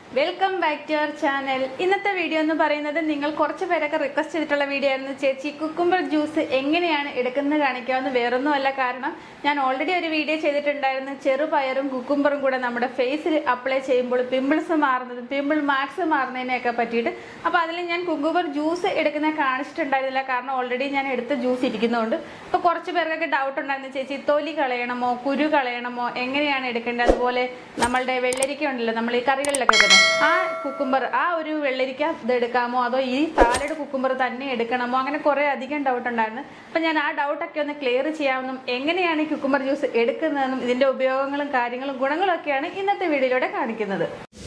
welcome back to our channel ഇന്നത്തെ video എന്ന് പറയുന്നത് നിങ്ങൾ കുറച്ച് പേരൊക്കെ റിക്വസ്റ്റ് ചെയ്തിട്ടുള്ള വീഡിയോ ആയിരുന്നു ചേച്ചി കുക്കുംബർ ജ്യൂസ് എങ്ങനെയാണ് എടുക്കുന്നത് കാണിക്കാവുന്ന വേറൊന്നുമല്ല കാരണം ഞാൻ ഓൾറെഡി ഒരു വീഡിയോ ചെയ്തിട്ടുണ്ടായിരുന്നു ചെറുപയറും കുക്കുംബറും കൂടെ നമ്മുടെ ഫേസിൽ അപ്ലൈ ചെയ്യുമ്പോൾ പിമ്പിൾസ് മാറുന്നതും പിമ്പിൾ മാർക്സ് മാറുന്നതിനെയൊക്കെ പറ്റിയിട്ട് അപ്പോൾ അതിൽ ഞാൻ കുക്കുംബർ ജ്യൂസ് എടുക്കുന്നത് കാണിച്ചിട്ടുണ്ടായിരുന്നില്ല കാരണം ഓൾറെഡി ഞാൻ എടുത്ത ജ്യൂസ് ഇരിക്കുന്നതുകൊണ്ട് അപ്പോൾ കുറച്ച് പേർക്കൊക്കെ ഡൗട്ട് ഉണ്ടായിരുന്നു ചേച്ചി തൊലി കളയണമോ കുരു കളയണമോ എങ്ങനെയാണ് എടുക്കേണ്ടത് അതുപോലെ നമ്മളുടെ വെള്ളരിക്ക ഉണ്ടല്ലോ നമ്മൾ ഈ കറികളിലൊക്കെ ഇടുന്നത് ആ കുക്കുംബർ ആ ഒരു വെള്ളരിക്ക ഇത് എടുക്കാമോ അതോ ഈ സാലഡ് കുക്കുംബർ തന്നെ എടുക്കണമോ അങ്ങനെ കുറെ അധികം ഡൗട്ട് ഉണ്ടായിരുന്നു അപ്പൊ ഞാൻ ആ ഡൗട്ടൊക്കെ ഒന്ന് ക്ലിയർ ചെയ്യാമെന്നും എങ്ങനെയാണ് ഈ കുക്കുംബർ ജ്യൂസ് എടുക്കുന്നതെന്നും ഇതിന്റെ ഉപയോഗങ്ങളും കാര്യങ്ങളും ഗുണങ്ങളും ഒക്കെയാണ് ഇന്നത്തെ വീഡിയോയിലൂടെ കാണിക്കുന്നത്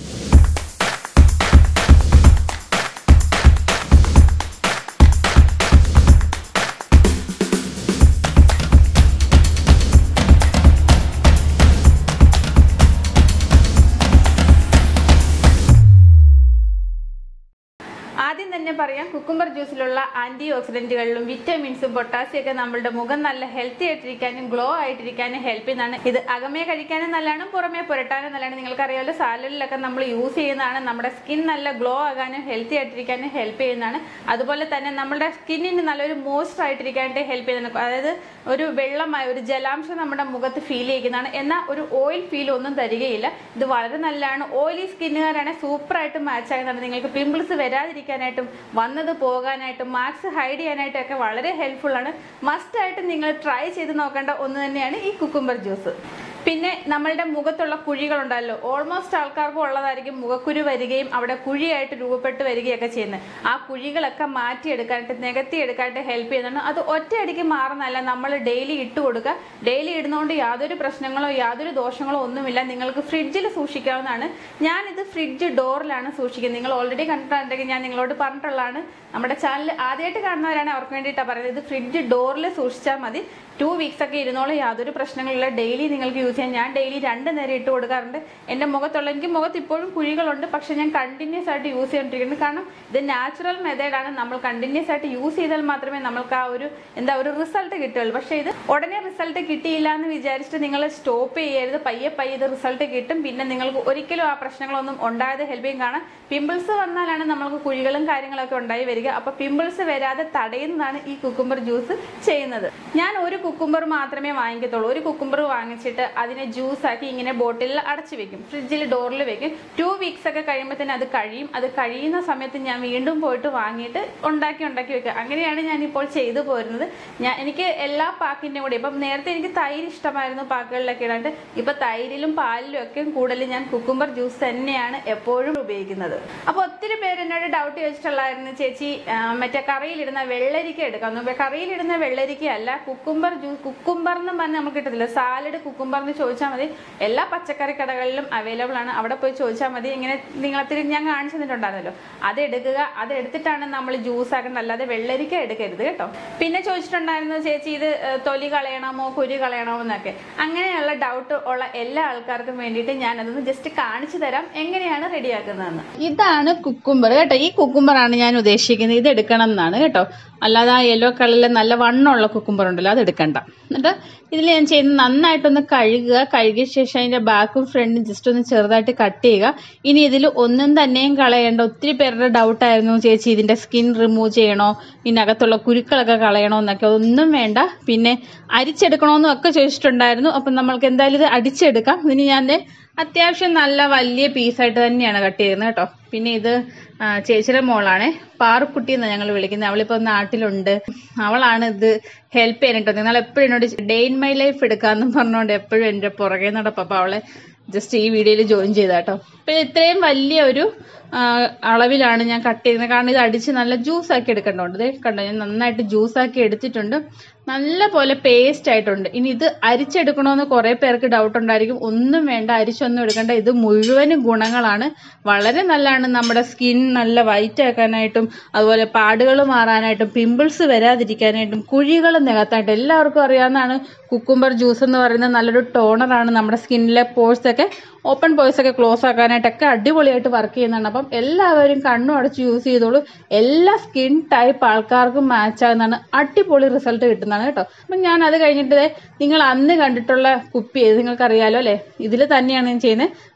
ആദ്യം തന്നെ പറയാം കുക്കുംബർ ജ്യൂസിലുള്ള ആന്റി ഓക്സിഡന്റുകളിലും വിറ്റമിൻസും പൊട്ടാസ്യം ഒക്കെ നമ്മളുടെ മുഖം നല്ല ഹെൽത്തി ആയിട്ടിരിക്കാനും ഗ്ലോ ആയിട്ടിരിക്കാനും ഹെൽപ്പ് ചെയ്യുന്നതാണ് ഇത് അകമേ കഴിക്കാനും നല്ലതാണ് പുറമേ പുരട്ടാനും നല്ലതാണ് നിങ്ങൾക്കറിയാമല്ലോ സാലഡിലൊക്കെ നമ്മൾ യൂസ് ചെയ്യുന്നതാണ് നമ്മുടെ സ്കിൻ നല്ല ഗ്ലോ ആകാനും ഹെൽത്തി ആയിട്ടിരിക്കാനും ഹെൽപ്പ് ചെയ്യുന്നതാണ് അതുപോലെ തന്നെ നമ്മുടെ സ്കിന്നിന് നല്ലൊരു മോയ്സ്ചർ ആയിട്ടിരിക്കാനായിട്ട് ഹെൽപ്പ് ചെയ്യുന്നതാണ് അതായത് ഒരു വെള്ളമായ ഒരു ജലാംശം നമ്മുടെ മുഖത്ത് ഫീൽ ചെയ്യുന്നതാണ് എന്നാൽ ഒരു ഓയിൽ ഫീൽ ഒന്നും തരികയില്ല ഇത് വളരെ നല്ലതാണ് ഓയിലി സ്കിന്നുകാരാണ് സൂപ്പറായിട്ട് മാച്ച് ആകുന്നതാണ് നിങ്ങൾക്ക് പിമ്പിൾസ് വരാതിരിക്കാനായിട്ടും വന്നത് പോകാനായിട്ടും മാർക്സ് ഹൈഡ് ചെയ്യാനായിട്ടും ഒക്കെ വളരെ ഹെൽപ്ഫുൾ ആണ് മസ്റ്റ് ആയിട്ട് നിങ്ങൾ ട്രൈ ചെയ്ത് നോക്കേണ്ട ഒന്ന് തന്നെയാണ് ഈ കുക്കുംബർ ജ്യൂസ് പിന്നെ നമ്മളുടെ മുഖത്തുള്ള കുഴികളുണ്ടല്ലോ ഓൾമോസ്റ്റ് ആൾക്കാർക്കും ഉള്ളതായിരിക്കും മുഖക്കുരു വരികയും അവിടെ കുഴിയായിട്ട് രൂപപ്പെട്ട് വരികയൊക്കെ ചെയ്യുന്നത് ആ കുഴികളൊക്കെ മാറ്റിയെടുക്കാനായിട്ട് നികത്തി എടുക്കാനായിട്ട് ഹെൽപ്പ് ചെയ്യുന്നുണ്ട് അത് ഒറ്റയടിക്ക് മാറുന്നതല്ല നമ്മൾ ഡെയിലി ഇട്ട് കൊടുക്കുക ഡെയിലി ഇടുന്നതുകൊണ്ട് യാതൊരു പ്രശ്നങ്ങളോ യാതൊരു ദോഷങ്ങളോ ഒന്നുമില്ല നിങ്ങൾക്ക് ഫ്രിഡ്ജിൽ സൂക്ഷിക്കാവുന്നതാണ് ഞാനിത് ഫ്രിഡ്ജ് ഡോറിലാണ് സൂക്ഷിക്കുന്നത് നിങ്ങൾ ഓൾറെഡി കണ്ടിട്ടുണ്ടെങ്കിൽ ഞാൻ നിങ്ങളോട് പറഞ്ഞിട്ടുള്ളതാണ് നമ്മുടെ ചാനൽ ആദ്യമായിട്ട് കാണുന്നവരാണ് അവർക്ക് വേണ്ടിയിട്ടാണ് പറയുന്നത് ഇത് ഫ്രിഡ്ജ് ഡോറിൽ സൂക്ഷിച്ചാൽ മതി ടു വീക്സ് ഒക്കെ ഇരുന്നോളം യാതൊരു പ്രശ്നങ്ങളില്ല ഡെയിലി നിങ്ങൾക്ക് യൂസ് ചെയ്യാം ഞാൻ ഡെയിലി രണ്ട് നേരം ഇട്ട് കൊടുക്കാറുണ്ട് എൻ്റെ മുഖത്തുള്ള എനിക്ക് മുഖത്ത് ഇപ്പോഴും കുഴികളുണ്ട് പക്ഷെ ഞാൻ കണ്ടിന്യൂസ് ആയിട്ട് യൂസ് ചെയ്തുകൊണ്ടിരിക്കുന്നത് കാരണം ഇത് നാച്ചുറൽ മെത്തേഡാണ് നമ്മൾ കണ്ടിന്യൂസ് ആയിട്ട് യൂസ് ചെയ്താൽ മാത്രമേ നമ്മൾക്ക് ആ ഒരു എന്താ ഒരു റിസൾട്ട് കിട്ടുള്ളൂ പക്ഷേ ഇത് ഉടനെ റിസൾട്ട് കിട്ടിയില്ല എന്ന് വിചാരിച്ചിട്ട് നിങ്ങൾ സ്റ്റോപ്പ് ചെയ്യരുത് പയ്യെ പയ്യെ ഇത് റിസൾട്ട് കിട്ടും പിന്നെ നിങ്ങൾക്ക് ഒരിക്കലും ആ പ്രശ്നങ്ങളൊന്നും ഉണ്ടായത് ഹെൽപ്പ് ചെയ്യും കാരണം പിമ്പിൾസ് വന്നാലാണ് നമ്മൾക്ക് കുഴികളും കാര്യങ്ങളൊക്കെ ഉണ്ടായി വരിക അപ്പോൾ പിമ്പിൾസ് വരാതെ തടയുന്നതാണ് ഈ കുക്കുംബർ ജ്യൂസ് ചെയ്യുന്നത് ഞാൻ ഒരു കുക്കുംബർ മാത്രമേ വാങ്ങിക്കത്തുള്ളൂ ഒരു കുക്കുംബർ വാങ്ങിച്ചിട്ട് അതിനെ ജ്യൂസ് ആക്കി ഇങ്ങനെ ബോട്ടിലിൽ അടച്ചു വെക്കും ഫ്രിഡ്ജിൽ ഡോറിൽ വെക്കും ടു വീക്സ് ഒക്കെ കഴിയുമ്പോൾ തന്നെ അത് കഴിയും അത് കഴിയുന്ന സമയത്ത് ഞാൻ വീണ്ടും പോയിട്ട് വാങ്ങിയിട്ട് ഉണ്ടാക്കി ഉണ്ടാക്കി വെക്കുക അങ്ങനെയാണ് ഞാൻ ഇപ്പോൾ ചെയ്തു പോരുന്നത് ഞാൻ എനിക്ക് എല്ലാ പാക്കിൻ്റെ കൂടെ ഇപ്പം നേരത്തെ എനിക്ക് തൈര് ഇഷ്ടമായിരുന്നു പാക്കുകളിലൊക്കെ ഇടാണ്ട് ഇപ്പം തൈരിലും പാലിലും ഒക്കെ കൂടുതൽ ഞാൻ കുക്കുംബർ ജ്യൂസ് തന്നെയാണ് എപ്പോഴും ഉപയോഗിക്കുന്നത് അപ്പോൾ ഒത്തിരി പേര് എന്നോട് ഡൗട്ട് ചോദിച്ചിട്ടുള്ളായിരുന്നു ചേച്ചി ആ, മറ്റേ കറിയിലിടുന്ന വെള്ളരിക്ക എടുക്കാം കറിയിലിടുന്ന വെള്ളരിക്ക അല്ല കുക്കുംബർ ജ്യൂസ് കുക്കുംബർ എന്ന് പറഞ്ഞാൽ നമുക്ക് കിട്ടത്തില്ല സാലഡ് കുക്കുംബർ എന്ന് ചോദിച്ചാൽ മതി എല്ലാ പച്ചക്കറി കടകളിലും അവൈലബിൾ ആണ് അവിടെ പോയി ചോദിച്ചാൽ മതി ഇങ്ങനെ നിങ്ങളത്തിരി ഞാൻ കാണിച്ചു തന്നിട്ടുണ്ടായിരുന്നല്ലോ അത് എടുക്കുക അത് എടുത്തിട്ടാണ് നമ്മൾ ജ്യൂസ് ആക്കുന്നത് അല്ലാതെ വെള്ളരിക്ക എടുക്കരുത് കേട്ടോ പിന്നെ ചോദിച്ചിട്ടുണ്ടായിരുന്നു ചേച്ചി ഇത് ഏ, തൊലി കളയണമോ കുരു കളയണമോ എന്നൊക്കെ അങ്ങനെയുള്ള ഡൗട്ട് ഉള്ള എല്ലാ ആൾക്കാർക്കും വേണ്ടിയിട്ട് ഞാൻ അതൊന്ന് ജസ്റ്റ് കാണിച്ചു തരാം എങ്ങനെയാണ് റെഡിയാക്കുന്നതെന്ന് ഇതാണ് കുക്കുംബർ കേട്ടോ ഈ കുക്കുംബറാണ് ഞാൻ ഉദ്ദേശിക്കുന്നത് ഇത് എടുക്കണം എന്നാണ് കേട്ടോ അല്ലാതെ ആ യെല്ലോ കളറിലെ നല്ല വണ്ണമുള്ള കുക്കുംബർ ഉണ്ടല്ലോ അത് എടുക്കണ്ട എന്നിട്ട് ഇതിൽ ഞാൻ ചെയ്യുന്നത് നന്നായിട്ടൊന്ന് കഴുകുക കഴുകിയ ശേഷം അതിന്റെ ബാക്കും ഫ്രണ്ടും ജസ്റ്റ് ഒന്ന് ചെറുതായിട്ട് കട്ട് ചെയ്യുക ഇനി ഇതിൽ ഒന്നും തന്നെയും കളയേണ്ട ഒത്തിരി പേരുടെ ഡൗട്ടായിരുന്നു ചേച്ചി ഇതിന്റെ സ്കിൻ റിമൂവ് ചെയ്യണോ ഇതിനകത്തുള്ള കുരുക്കളൊക്കെ കളയണോ എന്നൊക്കെ ഒന്നും വേണ്ട പിന്നെ അരിച്ചെടുക്കണമെന്നും ഒക്കെ ചോദിച്ചിട്ടുണ്ടായിരുന്നു അപ്പം നമ്മൾക്ക് എന്തായാലും ഇത് അടിച്ചെടുക്കാം ഇതിന് ഞാൻ ദേ അത്യാവശ്യം നല്ല വലിയ പീസായിട്ട് തന്നെയാണ് കട്ട് ചെയ്യുന്നത് കേട്ടോ പിന്നെ ഇത് ആ, ചേച്ചിയുടെ മോളാണ് പാറുക്കുട്ടി എന്നാണ് ഞങ്ങൾ വിളിക്കുന്നത് അവളിപ്പോൾ നാട്ടിലുണ്ട് അവളാണ് ഇത് ഹെൽപ്പ് ചെയ്യാനായിട്ട് നിങ്ങൾ എപ്പോഴും എന്നോട് ഡേ ഇൻ മൈ ലൈഫ് എടുക്കാമെന്നും പറഞ്ഞുകൊണ്ട് എപ്പോഴും എൻ്റെ പുറകെ നടപ്പം അപ്പോൾ അവളെ ജസ്റ്റ് ഈ വീഡിയോയിൽ ജോയിൻ ചെയ്ത കേട്ടോ അപ്പം ഇത്രയും വലിയ ഒരു ആ, അളവിലാണ് ഞാൻ കട്ട് ചെയ്യുന്നത് കാരണം ഇത് അടിച്ച് നല്ല ജ്യൂസ് ആക്കി എടുക്കേണ്ടതുണ്ട് ദേ കണ്ടോ ഞാൻ നന്നായിട്ട് ജ്യൂസ് ആക്കി എടുത്തിട്ടുണ്ട് നല്ല പോലെ പേസ്റ്റ് ആയിട്ടുണ്ട് ഇനി ഇത് അരിച്ചെടുക്കണമെന്ന് കുറെ പേർക്ക് ഡൗട്ട് ഉണ്ടായിരിക്കും ഒന്നും വേണ്ട അരിച്ചൊന്നും എടുക്കേണ്ട ഇത് മുഴുവനും ഗുണങ്ങളാണ് വളരെ നല്ലതാണ് നമ്മുടെ സ്കിൻ നല്ല വൈറ്റ് ആക്കാനായിട്ടും അതുപോലെ പാടുകൾ മാറാനായിട്ടും പിമ്പിൾസ് വരാതിരിക്കാനായിട്ടും കുഴികൾ നികത്താനായിട്ടും എല്ലാവർക്കും അറിയാവുന്നതാണ് കുക്കുംബർ ജ്യൂസ് എന്ന് പറയുന്നത് നല്ലൊരു ടോണറാണ് നമ്മുടെ സ്കിന്നിലെ പോഴ്സ് ഒക്കെ ഓപ്പൺ പോയ്സ് ഒക്കെ ക്ലോസ് ആക്കാനായിട്ടൊക്കെ അടിപൊളിയായിട്ട് വർക്ക് ചെയ്യുന്നതാണ് അപ്പം എല്ലാവരും കണ്ണും അടച്ച് യൂസ് ചെയ്തോളൂ എല്ലാ സ്കിൻ ടൈപ്പ് ആൾക്കാർക്കും മാച്ച് ആകുന്നതാണ് അടിപൊളി റിസൾട്ട് കിട്ടുന്നതാണ് കേട്ടോ അപ്പം ഞാൻ അത് കഴിഞ്ഞിട്ട് ദേ നിങ്ങൾ അന്ന് കണ്ടിട്ടുള്ള കുപ്പി ഇത് നിങ്ങൾക്ക് അറിയാലോ അല്ലേ ഇതിൽ തന്നെയാണ് ഞാൻ ചെയ്യുന്നത്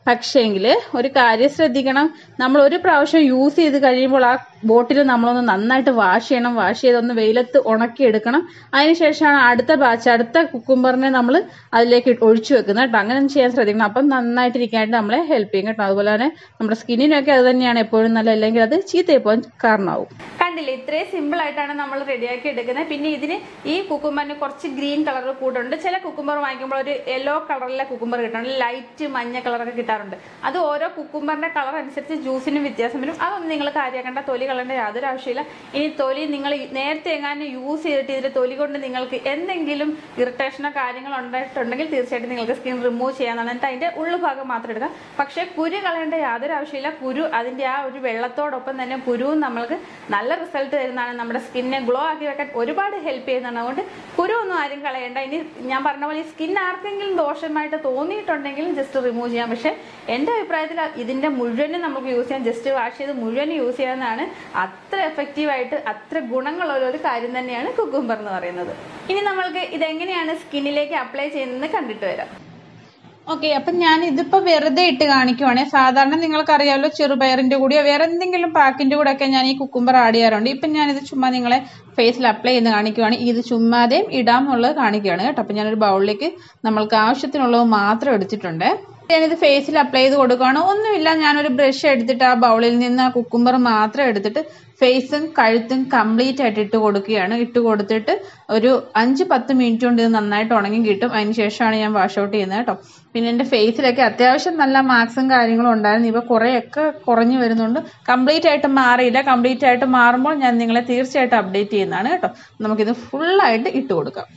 പക്ഷേങ്കിൽ ഒരു കാര്യം ശ്രദ്ധിക്കണം നമ്മൾ ഒരു പ്രാവശ്യം യൂസ് ചെയ്ത് കഴിയുമ്പോൾ ആ ബോട്ടിൽ നമ്മളൊന്ന് നന്നായിട്ട് വാഷ് ചെയ്യണം വാഷ് ചെയ്തൊന്ന് വെയിലത്ത് ഉണക്കി എടുക്കണം അതിനുശേഷമാണ് അടുത്ത ബാച്ച് അടുത്ത കുക്കുംബറിനെ നമ്മൾ അതിലേക്ക് ഒഴിച്ചു വെക്കുന്നത് കേട്ടോ അങ്ങനെ ഒന്ന് ചെയ്യാൻ ശ്രദ്ധിക്കണം അപ്പം നന്നായിട്ടിരിക്കാനായിട്ട് നമ്മളെ ഹെൽപ്പ് ചെയ്യും കേട്ടോ അതുപോലെ തന്നെ നമ്മുടെ സ്കിന്നിനൊക്കെ അത് തന്നെയാണ് എപ്പോഴും നല്ല അല്ലെങ്കിൽ അത് ചീത്തയായി പോകാൻ കാരണമാവും കണ്ടില്ലേ ഇത്രയും സിമ്പിൾ ആയിട്ടാണ് നമ്മൾ റെഡിയാക്കി എടുക്കുന്നത് പിന്നെ ഇതിന് ഈ കുക്കുംബറിന് കുറച്ച് ഗ്രീൻ കളർ കൂടുണ്ട് ചില കുക്കുംബർ വാങ്ങിക്കുമ്പോൾ ഒരു യെല്ലോ കളറിലെ കുക്കുംബർ കിട്ടുന്നുണ്ട് ലൈറ്റ് മഞ്ഞ കളറൊക്കെ കിട്ടാറുണ്ട് അത് ഓരോ കുക്കുംബറിന്റെ കളർ അനുസരിച്ച് ജ്യൂസിനും വ്യത്യാസം വരും അതൊന്നും നിങ്ങൾ കാര്യമാക്കേണ്ട തൊലി കളയേണ്ട യാതൊരു ആവശ്യമില്ല ഇനി തൊലി നിങ്ങൾ നേരത്തെ എങ്ങാനും യൂസ് ചെയ്തിട്ട് ഇതിന്റെ തൊലി കൊണ്ട് നിങ്ങൾക്ക് എന്തെങ്കിലും ഇറിറ്റേഷനോ കാര്യങ്ങളോ ഉണ്ടായിട്ടുണ്ടെങ്കിൽ തീർച്ചയായിട്ടും നിങ്ങൾക്ക് സ്കിൻ റിമൂവ് ചെയ്യാന്നാണ് എന്നിട്ട് അതിന്റെ ഉള്ളുഭാഗം മാത്രം എടുക്കുക പക്ഷേ കുരു കളയേണ്ട യാതൊരു ആവശ്യമില്ല കുരു അതിന്റെ ആ ഒരു വെള്ളത്തോടൊപ്പം തന്നെ കുരുവും നമ്മൾക്ക് നല്ല റിസൾട്ട് തരുന്നതാണ് നമ്മുടെ സ്കിന്നെ ഗ്ലോ ആക്കി വെക്കാൻ ഒരുപാട് ഹെൽപ്പ് ചെയ്യുന്നതാണ് അതുകൊണ്ട് കുരു ഒന്നും ആരും കളയണ്ട ഇനി ഞാൻ പറഞ്ഞ പോലെ ഈ സ്കിൻ ആർക്കെങ്കിലും ദോഷമായിട്ട് തോന്നിയിട്ടുണ്ടെങ്കിൽ ജസ്റ്റ് റിമൂവ് ചെയ്യാം പക്ഷെ എൻ്റെ അഭിപ്രായത്തിൽ ഇതിന്റെ മുഴുവനും നമുക്ക് യൂസ് ചെയ്യാം ജസ്റ്റ് വാഷ് ചെയ്ത് മുഴുവൻ യൂസ് ചെയ്യാവുന്നതാണ് അത്ര എഫക്റ്റീവായിട്ട് അത്ര ഗുണങ്ങളുള്ള ഒരു കാര്യം തന്നെയാണ് കുക്കുംബർ എന്ന് പറയുന്നത് ഇനി നമ്മൾക്ക് ഇതെങ്ങനെയാണ് സ്കിന്നിലേക്ക് അപ്ലൈ ചെയ്യുന്നത് കണ്ടിട്ട് വരാം ഓക്കെ അപ്പൊ ഞാൻ ഇതിപ്പോ വെറുതെ ഇട്ട് കാണിക്കുവാണേ സാധാരണ നിങ്ങൾക്കറിയാമല്ലോ ചെറുപയറിന്റെ കൂടെയോ വേറെ എന്തെങ്കിലും പാക്കിന്റെ കൂടെ ഒക്കെ ഞാൻ ഈ കുക്കുംബർ ആഡ് ചെയ്യാറുണ്ട് ഇപ്പൊ ഞാനിത് ചുമ്മാ നിങ്ങളെ ഫേസിൽ അപ്ലൈ ചെയ്ത് കാണിക്കുവാണ് ഇത് ചുമ്മാതെയും ഇടാം എന്നുള്ളത് കാണിക്കുകയാണ് കേട്ടോ അപ്പൊ ഞാനൊരു ബൗളിലേക്ക് നമ്മൾക്ക് ആവശ്യത്തിനുള്ളത് മാത്രം എടുത്തിട്ടുണ്ട് ഞാനിത് ഫേസിൽ അപ്ലൈ ചെയ്ത് കൊടുക്കുകയാണ് ഒന്നുമില്ല ഞാനൊരു ബ്രഷ് എടുത്തിട്ട് ആ ബൗളിൽ നിന്ന് ആ കുക്കുംബർ മാത്രം എടുത്തിട്ട് ഫേസും കഴുത്തും കംപ്ലീറ്റ് ആയിട്ട് ഇട്ട് കൊടുക്കുകയാണ് ഇട്ട് കൊടുത്തിട്ട് ഒരു അഞ്ച് പത്ത് മിനിറ്റ് കൊണ്ട് ഇത് നന്നായിട്ട് ഉണങ്ങി കിട്ടും അതിന് ശേഷമാണ് ഞാൻ വാഷ് ഔട്ട് ചെയ്യുന്നത് കേട്ടോ പിന്നെ എൻ്റെ ഫേസിലൊക്കെ അത്യാവശ്യം നല്ല മാർക്സും കാര്യങ്ങളും ഉണ്ടായിരുന്നു ഇപ്പൊ കുറേയൊക്കെ കുറഞ്ഞു വരുന്നുണ്ട് കംപ്ലീറ്റ് ആയിട്ട് മാറിയില്ല കംപ്ലീറ്റ് ആയിട്ട് മാറുമ്പോൾ ഞാൻ നിങ്ങളെ തീർച്ചയായിട്ടും അപ്ഡേറ്റ് ചെയ്യുന്നതാണ് കേട്ടോ നമുക്കിത് ഫുള്ളായിട്ട് ഇട്ട് കൊടുക്കാം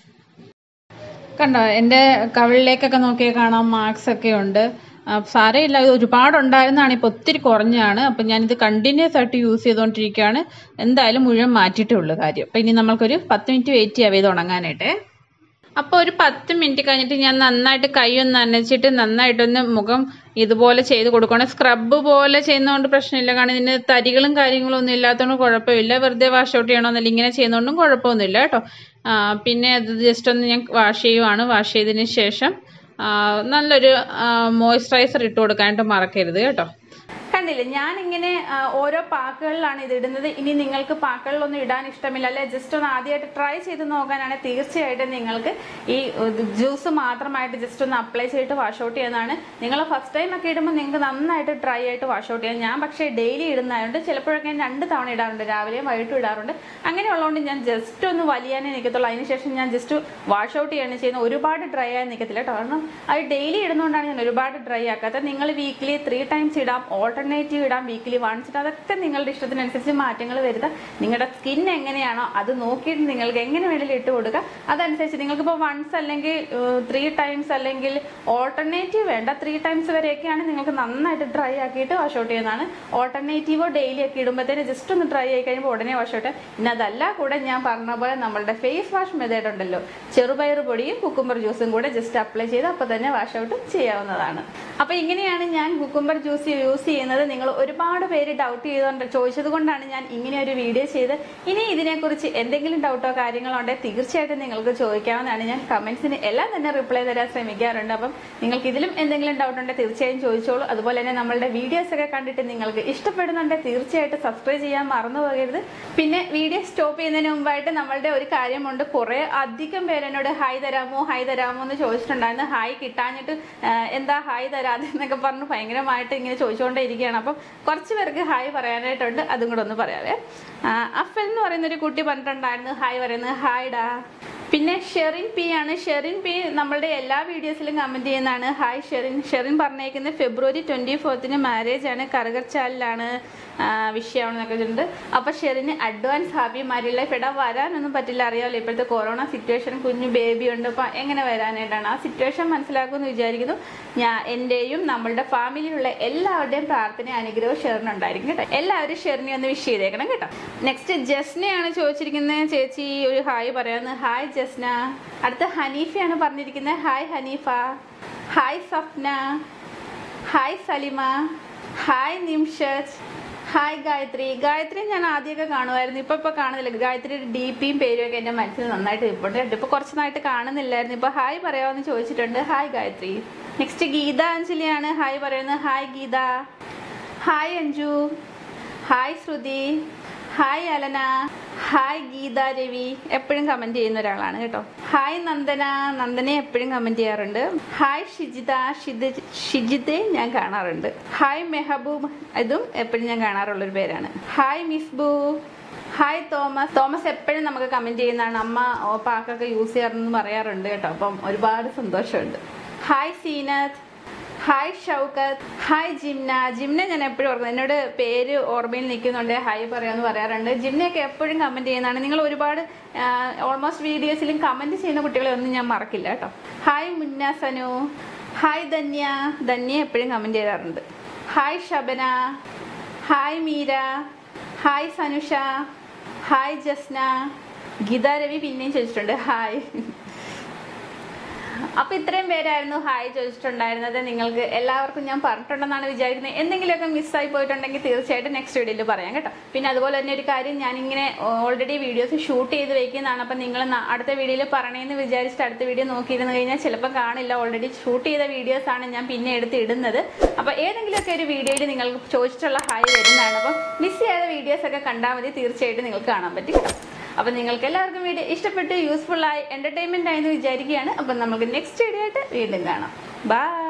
കണ്ടോ എൻ്റെ കവിളിലേക്കൊക്കെ നോക്കിയാൽ കാണാം മാർക്സ് ഒക്കെ ഉണ്ട് ആ, സാരമില്ല ഇത് ഒരുപാട് ഉണ്ടായിരുന്നതാണ് ഇപ്പൊ ഒത്തിരി കുറഞ്ഞാണ് അപ്പൊ ഞാനിത് കണ്ടിന്യൂസ് ആയിട്ട് യൂസ് ചെയ്തുകൊണ്ടിരിക്കുകയാണ് എന്തായാലും മുഴുവൻ മാറ്റിയിട്ടേ ഉള്ളൂ കാര്യം അപ്പൊ ഇനി നമ്മൾക്കൊരു പത്ത് മിനിറ്റ് വെയിറ്റ് ചെയ്യാം ഇത് ഉണങ്ങാനായിട്ട് അപ്പോൾ ഒരു പത്ത് മിനിറ്റ് കഴിഞ്ഞിട്ട് ഞാൻ നന്നായിട്ട് കൈ ഒന്ന് നനച്ചിട്ട് നന്നായിട്ടൊന്ന് മുഖം ഇതുപോലെ ചെയ്ത് കൊടുക്കണം സ്ക്രബ് പോലെ ചെയ്യുന്നതുകൊണ്ട് പ്രശ്നമില്ല കാരണം ഇതിന് തരികളും കാര്യങ്ങളും ഒന്നും ഇല്ലാത്തതുകൊണ്ട് കുഴപ്പമില്ല വെറുതെ വാഷ് ഔട്ട് ചെയ്യണമെന്നില്ല ഇങ്ങനെ ചെയ്യുന്നതുകൊണ്ടും കുഴപ്പമൊന്നുമില്ല കേട്ടോ ആ, പിന്നെ അത് ജസ്റ്റ് ഒന്ന് ഞാൻ വാഷ് ചെയ്യുവാണ് വാഷ് ചെയ്തതിന് ശേഷം ആ, നല്ലൊരു മോയ്സ്ചറൈസർ ഇട്ട് കൊടുക്കാനായിട്ട് മറക്കരുത് കേട്ടോ കണ്ടില്ലേ ഞാൻ ഇങ്ങനെ ഓരോ പാക്കുകളിലാണ് ഇത് ഇടുന്നത് ഇനി നിങ്ങൾക്ക് പാക്കുകളിലൊന്നും ഇടാൻ ഇഷ്ടമില്ല അല്ലെ ജസ്റ്റ് ഒന്ന് ആദ്യമായിട്ട് ട്രൈ ചെയ്ത് നോക്കാനാണെങ്കിൽ തീർച്ചയായിട്ടും നിങ്ങൾക്ക് ഈ ജ്യൂസ് മാത്രമായിട്ട് ജസ്റ്റ് ഒന്ന് അപ്ലൈ ചെയ്തിട്ട് വാഷ് ഔട്ട് ചെയ്യുന്നതാണ് നിങ്ങൾ ഫസ്റ്റ് ടൈം ഒക്കെ ഇടുമ്പോൾ നിങ്ങൾക്ക് നന്നായിട്ട് ഡ്രൈ ആയിട്ട് വാഷ് ഔട്ട് ചെയ്യാം ഞാൻ പക്ഷേ ഡെയിലി ഇടുന്നതായതുകൊണ്ട് ചിലപ്പോഴൊക്കെ ഞാൻ രണ്ട് തവണ ഇടാറുണ്ട് രാവിലെയും വൈകിട്ടും ഇടാറുണ്ട് അങ്ങനെയുള്ളതുകൊണ്ട് ഞാൻ ജസ്റ്റ് ഒന്ന് വലിയാനേ നിൽക്കത്തുള്ളൂ അതിനുശേഷം ഞാൻ ജസ്റ്റ് വാഷ് ഔട്ട് ചെയ്യാണ് ചെയ്യുന്നത് ഒരുപാട് ഡ്രൈ ആയി നിൽക്കത്തില്ല കേട്ടോ കാരണം അത് ഡെയിലി ഇടുന്നതുകൊണ്ടാണ് ഞാൻ ഒരുപാട് ഡ്രൈ ആക്കാത്തത് നിങ്ങൾ വീക്കിലി ത്രീ ടൈംസ് ഇടാം ഓൾട്ടർനേറ്റീവ് ഇടാം വീക്കിലി വൺസ് ഇടാം അതൊക്കെ നിങ്ങളുടെ ഇഷ്ടത്തിനനുസരിച്ച് മാറ്റങ്ങൾ വരുത്താം നിങ്ങളുടെ സ്കിൻ എങ്ങനെയാണോ അത് നോക്കിയിട്ട് നിങ്ങൾക്ക് എങ്ങനെ വേണമെങ്കിലും ഇട്ട് കൊടുക്കുക അതനുസരിച്ച് നിങ്ങൾക്കിപ്പോൾ വൺസ് അല്ലെങ്കിൽ ത്രീ ടൈംസ് അല്ലെങ്കിൽ ഓൾട്ടർനേറ്റീവ് വേണ്ട ത്രീ ടൈംസ് വരെയൊക്കെയാണ് നിങ്ങൾക്ക് നന്നായിട്ട് ഡ്രൈ ആക്കിയിട്ട് വാഷ് ഔട്ട് ചെയ്യുന്നതാണ് ഓൾട്ടർനേറ്റീവോ ഡെയിലി ഒക്കെ ഇടുമ്പോഴത്തേന് ജസ്റ്റ് ഒന്ന് ഡ്രൈ ആയി കഴിയുമ്പോൾ ഉടനെ വാഷ് ഔട്ട് ഇനി അതല്ല കൂടെ ഞാൻ പറഞ്ഞ പോലെ നമ്മളുടെ ഫേസ് വാഷ് മെത്തേഡ് ഉണ്ടല്ലോ ചെറുപയർ പൊടിയും കുക്കുംബർ ജ്യൂസും കൂടെ ജസ്റ്റ് അപ്ലൈ ചെയ്ത് അപ്പോൾ തന്നെ വാഷ് ഔട്ട് ചെയ്യാവുന്നതാണ് അപ്പോൾ ഇങ്ങനെയാണ് ഞാൻ കുക്കുംബർ ജ്യൂസ് യൂസ് ചെയ്യുന്നത് നിങ്ങൾ ഒരുപാട് പേര് ഡൗട്ട് ചെയ്തുകൊണ്ട് ചോദിച്ചത് കൊണ്ടാണ് ഞാൻ ഇങ്ങനെ ഒരു വീഡിയോ ചെയ്ത് ഇനി ഇതിനെക്കുറിച്ച് എന്തെങ്കിലും ഡൗട്ടോ കാര്യങ്ങളോ ഉണ്ടെങ്കിൽ തീർച്ചയായിട്ടും നിങ്ങൾക്ക് ചോദിക്കാവുന്നതാണ് ഞാൻ കമന്റ്സിന് എല്ലാം തന്നെ റിപ്ലൈ തരാൻ ശ്രമിക്കാറുണ്ട് അപ്പം നിങ്ങൾക്ക് ഇതിലും എന്തെങ്കിലും ഡൗട്ട് ഉണ്ടെങ്കിൽ തീർച്ചയായും ചോദിച്ചോളൂ അതുപോലെ തന്നെ നമ്മളുടെ വീഡിയോസ് ഒക്കെ കണ്ടിട്ട് നിങ്ങൾക്ക് ഇഷ്ടപ്പെടുന്നുണ്ടെങ്കിൽ തീർച്ചയായിട്ടും സബ്സ്ക്രൈബ് ചെയ്യാൻ മറന്നു പോകരുത് പിന്നെ വീഡിയോ സ്റ്റോപ്പ് ചെയ്യുന്നതിന് മുമ്പായിട്ട് നമ്മളുടെ ഒരു കാര്യമുണ്ട് കുറെ അധികം പേര് എന്നോട് ഹായ് തരാമോ ഹായ് തരാമോ എന്ന് ചോദിച്ചിട്ടുണ്ടായിരുന്നു ഹായ് കിട്ടാഞ്ഞിട്ട് ആ, എന്താ ഹായ് തരാതെ എന്നൊക്കെ പറഞ്ഞ് ഭയങ്കരമായിട്ട് ഇങ്ങനെ ചോദിച്ചുകൊണ്ടേ ഇരിക്കുകയാണ് അപ്പം കുറച്ച് പേർക്ക് ഹായ് പറയാനായിട്ടുണ്ട് അതും കൂടെ ഒന്ന് പറയാവേ ആ, അഫൽ എന്ന് പറയുന്ന ഒരു കുട്ടി പറഞ്ഞിട്ടുണ്ടായിരുന്നു ഹായ് പറയുന്നത് ഹായ് ഡാ പിന്നെ ഷെറിൻ പി ആണ് ഷെറിൻ പി നമ്മളുടെ എല്ലാ വീഡിയോസിലും കമന്റ് ചെയ്യുന്നതാണ് ഹായ് ഷെറിൻ ഷെറിൻ പറഞ്ഞേക്കുന്നത് ഫെബ്രുവരി ട്വന്റി ഫോർത്തിന് മാരേജ് ആണ് കറുകച്ചാലിലാണ് വിഷയമാണെന്നൊക്കെ ഉണ്ട് അപ്പൊ ഷെറിന് അഡ്വാൻസ് ഹാപ്പി മാരി ലൈഫ് ഇടാൻ വരാനൊന്നും പറ്റില്ല അറിയാമല്ലോ ഇപ്പോഴത്തെ കൊറോണ സിറ്റുവേഷൻ കുഞ്ഞു ബേബി ഉണ്ട് അപ്പൊ എങ്ങനെ വരാനായിട്ടാണ് ആ സിറ്റുവേഷൻ മനസ്സിലാക്കുമെന്ന് വിചാരിക്കുന്നു ഞാൻ എന്റെയും നമ്മളുടെ ഫാമിലിയിലുള്ള എല്ലാവരുടെയും പ്രാർത്ഥന അനുഗ്രഹവും ഷെറിന് ഉണ്ടായിരിക്കും കേട്ടോ എല്ലാവരും ഷെറിനെ ഒന്ന് വിഷ് ചെയ്തേക്കണം കേട്ടോ നെക്സ്റ്റ് ജസ്നയാണ് ചോദിച്ചിരിക്കുന്നത് ചേച്ചി ഒരു ഹായ് പറയാന്ന് ഹായ് ജസ്ന അടുത്ത ഹനീഫയാണ് പറഞ്ഞിരിക്കുന്നത് hi Hanifa hi Safna hi Salima hi Nimshaj hi Gayathri Gayathri ഞാൻ ആദ്യമൊക്കെ കാണുമായിരുന്നു ഇപ്പൊ ഇപ്പൊ കാണുന്നില്ല ഗായത്രിയുടെ ഡി പിയും പേരും ഒക്കെ എന്റെ മനസ്സിൽ നന്നായിട്ട് ഇപ്പോഴുണ്ട് ഇപ്പൊ കുറച്ച് നായിട്ട് കാണുന്നില്ലായിരുന്നു ഇപ്പൊ ഹായ് പറയാമെന്ന് ചോദിച്ചിട്ടുണ്ട് ഹായ് ഗായത്രി നെക്സ്റ്റ് ഗീത അഞ്ജലിയാണ് ഹായ് പറയുന്നത് hi Geetha hi Anju hi Shruthi hi Alana hi Geetha Ravi എപ്പോഴും കമന്റ് ചെയ്യുന്ന ഒരാളാണ് കേട്ടോ ഹായ് നന്ദന നന്ദനെ എപ്പോഴും കമന്റ് ചെയ്യാറുണ്ട് ഹായ് ഷിജിത ഷിദ ഷിജിത്തെ ഞാൻ കാണാറുണ്ട് ഹായ് മെഹബൂബ് ഇതും എപ്പോഴും ഞാൻ കാണാറുള്ള ഒരു പേരാണ് ഹായ് മിസ്ബു ഹായ് തോമസ് തോമസ് എപ്പോഴും നമുക്ക് കമന്റ് ചെയ്യുന്നതാണ് അമ്മ ഓ, പാക്കൊക്കെ യൂസ് ചെയ്യാറെന്ന് പറയാറുണ്ട് കേട്ടോ അപ്പം ഒരുപാട് സന്തോഷമുണ്ട് hi Zeenath hi Shoukath hi Jimna Jimna ഞാൻ എപ്പോഴും ഓർക്കുന്നത് എന്നോട് പേര് ഓർമ്മയിൽ നിൽക്കുന്നുണ്ട് ഹായ് പറയാമെന്ന് പറയാറുണ്ട് ജിംനയൊക്കെ എപ്പോഴും കമന്റ് ചെയ്യുന്നതാണ് നിങ്ങൾ ഒരുപാട് ഓൾമോസ്റ്റ് വീഡിയോസിലും കമന്റ് ചെയ്യുന്ന കുട്ടികളെ ഒന്നും ഞാൻ മറക്കില്ല കേട്ടോ ഹായ് മുന്ന സനു ഹായ് ധന്യ ധന്യ എപ്പോഴും കമന്റ് ചെയ്യാറുണ്ട് hi Shabana hi Meera hi Sanusha hi Jasna Geetha Ravi പിന്നെയും ചോദിച്ചിട്ടുണ്ട് ഹായ് അപ്പൊ ഇത്രയും പേരായിരുന്നു ഹായ് ചോദിച്ചിട്ടുണ്ടായിരുന്നത് നിങ്ങൾക്ക് എല്ലാവർക്കും ഞാൻ പറഞ്ഞിട്ടുണ്ടെന്നാണ് വിചാരിക്കുന്നത് എന്തെങ്കിലുമൊക്കെ മിസ്സായി പോയിട്ടുണ്ടെങ്കിൽ തീർച്ചയായിട്ടും നെക്സ്റ്റ് വീഡിയോയിൽ പറയാം കേട്ടോ പിന്നെ അതുപോലെ തന്നെ ഒരു കാര്യം ഞാൻ ഇങ്ങനെ ഓൾറെഡി വീഡിയോസ് ഷൂട്ട് ചെയ്ത് വെക്കുന്നതാണ് അപ്പൊ നിങ്ങൾ അടുത്ത വീഡിയോയിൽ പറയണേന്ന് വിചാരിച്ചിട്ട് അടുത്ത വീഡിയോ നോക്കിയിരുന്നു കഴിഞ്ഞാൽ ചിലപ്പോൾ കാണില്ല ഓൾറെഡി ഷൂട്ട് ചെയ്ത വീഡിയോസ് ആണ് ഞാൻ പിന്നെ എടുത്ത് ഇടുന്നത് അപ്പൊ ഏതെങ്കിലുമൊക്കെ ഒരു വീഡിയോയിൽ നിങ്ങൾക്ക് ചോദിച്ചിട്ടുള്ള ഹായ് വരുന്നതാണ് അപ്പം മിസ് ചെയ്യാത്ത വീഡിയോസ് ഒക്കെ കണ്ടാൽ മതി തീർച്ചയായിട്ടും നിങ്ങൾക്ക് കാണാൻ പറ്റും കേട്ടോ അപ്പൊ നിങ്ങൾക്ക് എല്ലാവർക്കും വീഡിയോ ഇഷ്ടപ്പെട്ട് യൂസ്ഫുൾ ആയി എന്റർടൈൻമെന്റ് ആയെന്ന് വിചാരിക്കുകയാണ് അപ്പൊ നമുക്ക് നെക്സ്റ്റ് വീഡിയോ ആയിട്ട് വീണ്ടും കാണാം ബൈ